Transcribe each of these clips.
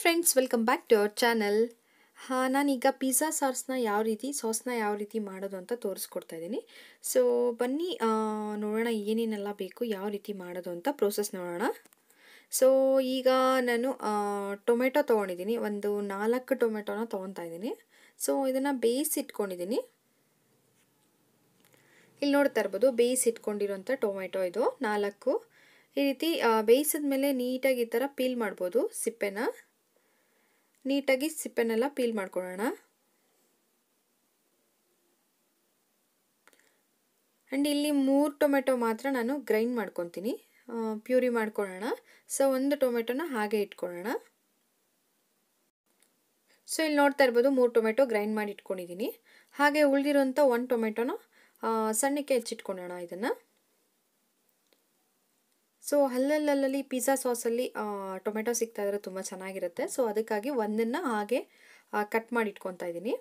friends welcome back to our channel ಹಾಂ ನಾನೀಗ pizza ಸಾಸ್ನ ಯಾವ ರೀತಿ ಸಾಸ್ನ ಯಾವ ರೀತಿ ಮಾಡೋದು ಅಂತ ತೋರಿಸ್ಕೊಡ್ತಾ ಇದ್ದೀನಿ ಸೊ ಬನ್ನಿ ಆ, ನೋಡೋಣ ಏನೇನೆಲ್ಲ ಬೇಕು ಯಾವ ರೀತಿ ಮಾಡೋದು ಅಂತ ಪ್ರೋಸೆಸ್ ನೋಡೋಣ ಸೊ ಈಗ ನಾನು ಟೊಮೆಟೊ ತೊಗೊಂಡಿದ್ದೀನಿ ಒಂದು ನಾಲ್ಕು ಟೊಮೆಟೊನ ತೊಗೊತಾ ಇದ್ದೀನಿ ಸೊ ಇದನ್ನು ಬೇಯಿಸಿ ಇಟ್ಕೊಂಡಿದ್ದೀನಿ ಇಲ್ಲಿ ನೋಡ್ತಾ ಇರ್ಬೋದು ಬೇಯಿಸಿ ಇಟ್ಕೊಂಡಿರೋಂಥ ಟೊಮೆಟೊ ಇದು ನಾಲ್ಕು ಈ ರೀತಿ ಬೇಯಿಸಿದ ಮೇಲೆ ನೀಟಾಗಿ ಈ ಥರ ಪೀಲ್ ಮಾಡ್ಬೋದು ಸಿಪ್ಪೆನ ನೀಟಾಗಿ ಸಿಪ್ಪೆನೆಲ್ಲ ಪೀಲ್ ಮಾಡ್ಕೊಳ್ಳೋಣ ಆ್ಯಂಡ್ ಇಲ್ಲಿ ಮೂರು ಟೊಮೆಟೊ ಮಾತ್ರ ನಾನು ಗ್ರೈಂಡ್ ಮಾಡ್ಕೊತೀನಿ ಪ್ಯೂರಿ ಮಾಡ್ಕೊಳ್ಳೋಣ ಸೊ ಒಂದು ಟೊಮೆಟೊನ ಹಾಗೆ ಇಟ್ಕೊಳ್ಳೋಣ ಸೊ ಇಲ್ಲಿ ನೋಡ್ತಾ ಇರ್ಬೋದು ಮೂರು ಟೊಮೆಟೊ ಗ್ರೈಂಡ್ ಮಾಡಿ ಇಟ್ಕೊಂಡಿದ್ದೀನಿ ಹಾಗೆ ಉಳಿದಿರೋಂಥ ಒಂದು ಟೊಮೆಟೊನ ಸಣ್ಣಕ್ಕೆ ಹೆಚ್ಚಿಟ್ಕೊಳ್ಳೋಣ ಇದನ್ನು ಸೊ ಅಲ್ಲಲ್ಲಲ್ಲಿ ಪಿಜ್ಜಾ ಸಾಸಲ್ಲಿ ಟೊಮೆಟೊ ಸಿಗ್ತಾ ಇದ್ರೆ ತುಂಬ ಚೆನ್ನಾಗಿರುತ್ತೆ ಸೊ ಅದಕ್ಕಾಗಿ ಒಂದನ್ನು ಹಾಗೆ ಕಟ್ ಮಾಡಿ ಇಟ್ಕೊತಾ ಇದ್ದೀನಿ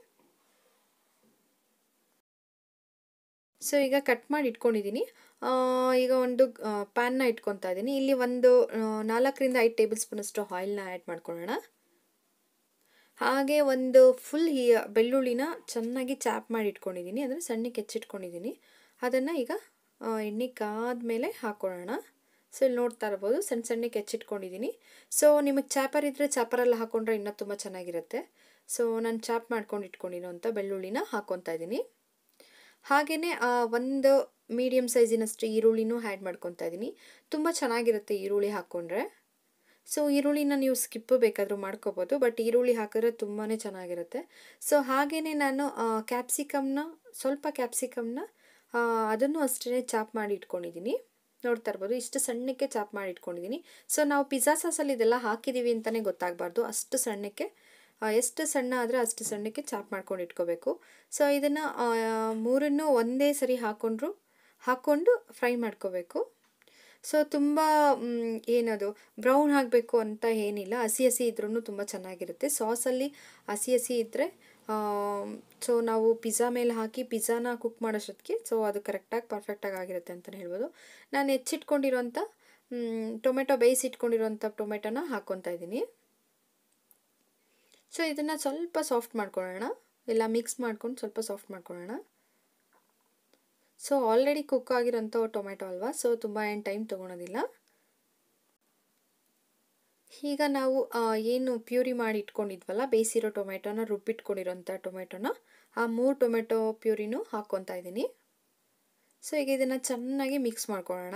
ಸೊ ಈಗ ಕಟ್ ಮಾಡಿ ಇಟ್ಕೊಂಡಿದ್ದೀನಿ ಈಗ ಒಂದು ಪ್ಯಾನ್ನ ಇಟ್ಕೊತಾ ಇದ್ದೀನಿ ಇಲ್ಲಿ ಒಂದು ನಾಲ್ಕರಿಂದ ಐದು ಟೇಬಲ್ ಸ್ಪೂನಷ್ಟು ಆಯಿಲ್ನ ಆ್ಯಡ್ ಮಾಡ್ಕೊಳ್ಳೋಣ ಹಾಗೆ ಒಂದು ಫುಲ್ ಈ ಬೆಳ್ಳುಳ್ಳಿನ ಚೆನ್ನಾಗಿ ಚಾಪ್ ಮಾಡಿ ಇಟ್ಕೊಂಡಿದ್ದೀನಿ ಅಂದರೆ ಸಣ್ಣಕ್ಕೆ ಹೆಚ್ಚಿಟ್ಕೊಂಡಿದ್ದೀನಿ ಅದನ್ನು ಈಗ ಎಣ್ಣೆ ಕಾದ್ಮೇಲೆ ಹಾಕ್ಕೊಳ್ಳೋಣ ಸೊ ಇಲ್ಲಿ ನೋಡ್ತಾ ಇರ್ಬೋದು ಸಣ್ಣ ಸಣ್ಣಕ್ಕೆ ಹೆಚ್ಚಿಟ್ಕೊಂಡಿದ್ದೀನಿ ಸೊ ನಿಮಗೆ ಚಾಪರ್ ಇದ್ದರೆ ಚಾಪರಲ್ಲಿ ಹಾಕ್ಕೊಂಡ್ರೆ ಇನ್ನೂ ತುಂಬ ಚೆನ್ನಾಗಿರುತ್ತೆ ಸೊ ನಾನು ಚಾಪ್ ಮಾಡ್ಕೊಂಡು ಇಟ್ಕೊಂಡಿರೋಂಥ ಬೆಳ್ಳುಳ್ಳಿನ ಹಾಕ್ಕೊತಾ ಇದ್ದೀನಿ ಹಾಗೆಯೇ ಒಂದು ಮೀಡಿಯಮ್ ಸೈಜಿನಷ್ಟು ಈರುಳ್ಳಿನೂ ಆ್ಯಡ್ ಮಾಡ್ಕೊತಾ ಇದ್ದೀನಿ ತುಂಬ ಚೆನ್ನಾಗಿರುತ್ತೆ ಈರುಳ್ಳಿ ಹಾಕ್ಕೊಂಡ್ರೆ ಸೊ ಈರುಳ್ಳಿನ ನೀವು ಸ್ಕಿಪ್ ಬೇಕಾದರೂ ಮಾಡ್ಕೋಬೋದು ಬಟ್ ಈರುಳ್ಳಿ ಹಾಕಿದ್ರೆ ತುಂಬಾ ಚೆನ್ನಾಗಿರುತ್ತೆ ಸೊ ಹಾಗೆಯೇ ನಾನು ಕ್ಯಾಪ್ಸಿಕಮ್ನ ಸ್ವಲ್ಪ ಕ್ಯಾಪ್ಸಿಕಮ್ನ ಅದನ್ನು ಅಷ್ಟೇ ಚಾಪ್ ಮಾಡಿ ಇಟ್ಕೊಂಡಿದ್ದೀನಿ ನೋಡ್ತಾ ಇರ್ಬೋದು ಇಷ್ಟು ಸಣ್ಣಕ್ಕೆ ಚಾಪ್ ಮಾಡಿ ಇಟ್ಕೊಂಡಿದ್ದೀನಿ ಸೊ ನಾವು ಪಿಜ್ಜಾ ಸಾಸಲ್ಲಿ ಇದೆಲ್ಲ ಹಾಕಿದ್ದೀವಿ ಅಂತಲೇ ಗೊತ್ತಾಗಬಾರ್ದು ಅಷ್ಟು ಸಣ್ಣಕ್ಕೆ ಎಷ್ಟು ಸಣ್ಣ ಆದರೆ ಅಷ್ಟು ಸಣ್ಣಕ್ಕೆ ಚಾಪ್ ಮಾಡ್ಕೊಂಡು ಇಟ್ಕೋಬೇಕು ಸೊ ಇದನ್ನು ಮೂರನ್ನು ಒಂದೇ ಸರಿ ಹಾಕ್ಕೊಂಡ್ರು ಹಾಕ್ಕೊಂಡು ಫ್ರೈ ಮಾಡ್ಕೋಬೇಕು ಸೊ ತುಂಬ ಏನದು ಬ್ರೌನ್ ಆಗಬೇಕು ಅಂತ ಏನಿಲ್ಲ ಹಸಿ ಹಸಿ ಇದ್ರೂ ತುಂಬ ಚೆನ್ನಾಗಿರುತ್ತೆ ಸಾಸಲ್ಲಿ ಹಸಿ ಹಸಿ ಇದ್ದರೆ ಸೊ ನಾವು ಪಿಜ್ಜಾ ಮೇಲೆ ಹಾಕಿ ಪಿಜ್ಜಾನ ಕುಕ್ ಮಾಡೋಷ್ಟೊತ್ತಿಗೆ ಸೊ ಅದು ಕರೆಕ್ಟಾಗಿ ಪರ್ಫೆಕ್ಟಾಗಿ ಆಗಿರುತ್ತೆ ಅಂತಲೇ ಹೇಳ್ಬೋದು ನಾನು ಹೆಚ್ಚಿಟ್ಕೊಂಡಿರೋಂಥ ಟೊಮೆಟೊ ಬೇಯಿಸಿಟ್ಕೊಂಡಿರೋಂಥ ಟೊಮೆಟೊನ ಹಾಕ್ಕೊತಾ ಇದ್ದೀನಿ ಸೊ ಇದನ್ನು ಸ್ವಲ್ಪ ಸಾಫ್ಟ್ ಮಾಡ್ಕೊಳ್ಳೋಣ ಎಲ್ಲ ಮಿಕ್ಸ್ ಮಾಡ್ಕೊಂಡು ಸ್ವಲ್ಪ ಸಾಫ್ಟ್ ಮಾಡ್ಕೊಳ್ಳೋಣ ಸೊ ಆಲ್ರೆಡಿ ಕುಕ್ ಆಗಿರೋಂಥ ಟೊಮೆಟೊ ಅಲ್ವಾ ಸೊ ತುಂಬ ಏನು ಟೈಮ್ ತೊಗೊಳೋದಿಲ್ಲ ಈಗ ನಾವು ಏನು ಪ್ಯೂರಿ ಮಾಡಿ ಇಟ್ಕೊಂಡಿದ್ವಲ್ಲ ಬೇಯಿಸಿರೋ ಟೊಮೆಟೊನ ರುಬ್ಬಿಟ್ಕೊಂಡಿರೋಂಥ ಟೊಮೆಟೊನ ಆ ಮೂರು ಟೊಮೆಟೊ ಪ್ಯೂರಿನೂ ಹಾಕ್ಕೊತಾ ಇದ್ದೀನಿ ಸೊ ಈಗ ಇದನ್ನು ಚೆನ್ನಾಗಿ ಮಿಕ್ಸ್ ಮಾಡ್ಕೊಳ್ಳೋಣ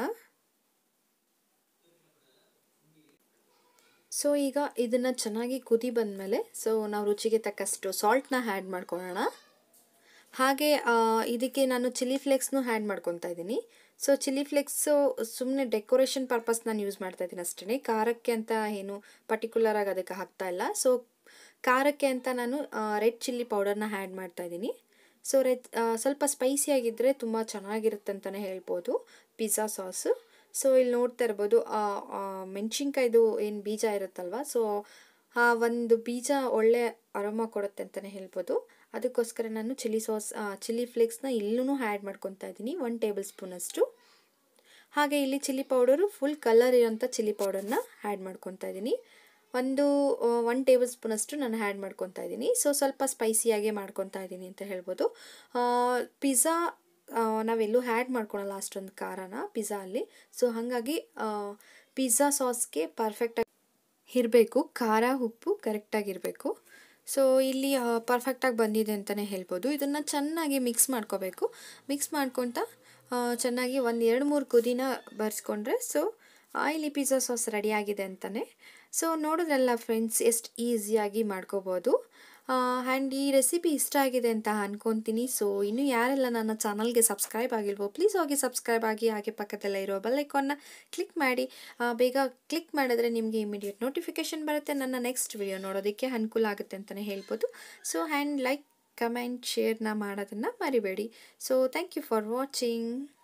ಸೊ ಈಗ ಇದನ್ನು ಚೆನ್ನಾಗಿ ಕುದಿ ಬಂದಮೇಲೆ ಸೊ ನಾವು ರುಚಿಗೆ ತಕ್ಕಷ್ಟು ಸಾಲ್ಟ್ನ ಆ್ಯಡ್ ಮಾಡ್ಕೊಳ್ಳೋಣ ಹಾಗೆ ಇದಕ್ಕೆ ನಾನು ಚಿಲ್ಲಿ ಫ್ಲೇಕ್ಸ್ನು ಆ್ಯಡ್ ಮಾಡ್ಕೊತಾ ಇದ್ದೀನಿ ಸೊ ಚಿಲ್ಲಿ ಫ್ಲೇಕ್ಸು ಸುಮ್ಮನೆ ಡೆಕೋರೇಷನ್ ಪರ್ಪಸ್ ನಾನು ಯೂಸ್ ಮಾಡ್ತಾ ಇದ್ದೀನಿ ಅಷ್ಟೇ ಖಾರಕ್ಕೆ ಅಂತ ಏನು ಪರ್ಟಿಕ್ಯುಲರ್ ಆಗಿ ಅದಕ್ಕೆ ಹಾಕ್ತಾ ಇಲ್ಲ ಸೊ ಖಾರಕ್ಕೆ ಅಂತ ನಾನು ರೆಡ್ ಚಿಲ್ಲಿ ಪೌಡರ್ನ ಆ್ಯಡ್ ಮಾಡ್ತಾ ಇದ್ದೀನಿ ಸೊ ರೆಡ್ ಸ್ವಲ್ಪ ಸ್ಪೈಸಿಯಾಗಿದ್ದರೆ ತುಂಬ ಚೆನ್ನಾಗಿರುತ್ತೆ ಅಂತಲೇ ಹೇಳ್ಬೋದು ಪಿಜ್ಜಾ ಸಾಸು ಸೊ ಇಲ್ಲಿ ನೋಡ್ತಾ ಇರ್ಬೋದು ಮೆಣಸಿನ್ಕಾಯ್ದು ಏನು ಬೀಜ ಇರುತ್ತಲ್ವ ಸೊ ಆ ಒಂದು ಬೀಜ ಒಳ್ಳೆ ಅರೋಮ ಕೊಡುತ್ತೆ ಅಂತಲೇ ಹೇಳ್ಬೋದು ಅದಕ್ಕೋಸ್ಕರ ನಾನು ಚಿಲ್ಲಿ ಸಾಸ್ ಚಿಲ್ಲಿ ಫ್ಲೇಕ್ಸ್ನ ಇಲ್ಲೂ ಆ್ಯಡ್ ಮಾಡ್ಕೊತಾ ಇದ್ದೀನಿ ಒನ್ ಟೇಬಲ್ ಸ್ಪೂನಷ್ಟು ಹಾಗೆ ಇಲ್ಲಿ ಚಿಲ್ಲಿ ಪೌಡರು ಫುಲ್ ಕಲರ್ ಇರೋಂಥ ಚಿಲ್ಲಿ ಪೌಡರ್ನ ಆ್ಯಡ್ ಮಾಡ್ಕೊತಾ ಇದ್ದೀನಿ ಒಂದು ಒನ್ ಟೇಬಲ್ ಸ್ಪೂನಷ್ಟು ನಾನು ಆ್ಯಡ್ ಮಾಡ್ಕೊತಾ ಇದ್ದೀನಿ ಸೊ ಸ್ವಲ್ಪ ಸ್ಪೈಸಿಯಾಗೆ ಮಾಡ್ಕೊತಾ ಇದ್ದೀನಿ ಅಂತ ಹೇಳ್ಬೋದು ಪಿಜ್ಜಾ ನಾವೆಲ್ಲೂ ಆ್ಯಡ್ ಮಾಡ್ಕೊಳಲ್ಲ ಅಷ್ಟೊಂದು ಖಾರನ ಪಿಜ್ಜಾ ಅಲ್ಲಿ ಸೊ ಹಾಗಾಗಿ ಪಿಜ್ಜಾ ಸಾಸ್ಗೆ ಪರ್ಫೆಕ್ಟಾಗಿ ಇರಬೇಕು ಖಾರ ಉಪ್ಪು ಕರೆಕ್ಟಾಗಿರಬೇಕು ಸೊ ಇಲ್ಲಿ ಪರ್ಫೆಕ್ಟಾಗಿ ಬಂದಿದೆ ಅಂತಲೇ ಹೇಳ್ಬೋದು ಇದನ್ನು ಚೆನ್ನಾಗಿ ಮಿಕ್ಸ್ ಮಾಡ್ಕೋಬೇಕು ಮಿಕ್ಸ್ ಮಾಡ್ಕೊತ ಚೆನ್ನಾಗಿ ಒಂದು ಎರಡು ಮೂರು ಕುದಿನ ಬರ್ಸ್ಕೊಂಡ್ರೆ ಸೊ ಇಲ್ಲಿ ಪಿಜ್ಜಾ ಸಾಸ್ ರೆಡಿಯಾಗಿದೆ ಅಂತಲೇ ಸೊ ನೋಡೋದ್ರಲ್ಲ ಫ್ರೆಂಡ್ಸ್ ಎಷ್ಟು ಈಸಿಯಾಗಿ ಮಾಡ್ಕೋಬೋದು ಆ್ಯಂಡ್ ಈ ರೆಸಿಪಿ ಇಷ್ಟ ಆಗಿದೆ ಅಂತ ಅಂದ್ಕೊತೀನಿ ಸೊ ಇನ್ನೂ ಯಾರೆಲ್ಲ ನನ್ನ ಚಾನಲ್ಗೆ ಸಬ್ಸ್ಕ್ರೈಬ್ ಆಗಿಲ್ವೋ ಪ್ಲೀಸ್ ಹೋಗಿ ಸಬ್ಸ್ಕ್ರೈಬ್ ಆಗಿ ಹಾಗೆ ಪಕ್ಕದಲ್ಲೇ ಇರೋ ಬೆಲ್ಲೈಕಾನ್ನ ಕ್ಲಿಕ್ ಮಾಡಿ ಬೇಗ ಕ್ಲಿಕ್ ಮಾಡಿದ್ರೆ ನಿಮಗೆ ಇಮಿಡಿಯೇಟ್ ನೋಟಿಫಿಕೇಷನ್ ಬರುತ್ತೆ ನನ್ನ ನೆಕ್ಸ್ಟ್ ವಿಡಿಯೋ ನೋಡೋದಕ್ಕೆ ಅನುಕೂಲ ಆಗುತ್ತೆ ಅಂತಲೇ ಹೇಳ್ಬೋದು ಸೊ ಹ್ಯಾಂಡ್ ಲೈಕ್ ಕಮೆಂಟ್ ಶೇರ್ನ ಮಾಡೋದನ್ನು ಮರಿಬೇಡಿ so thank you for watching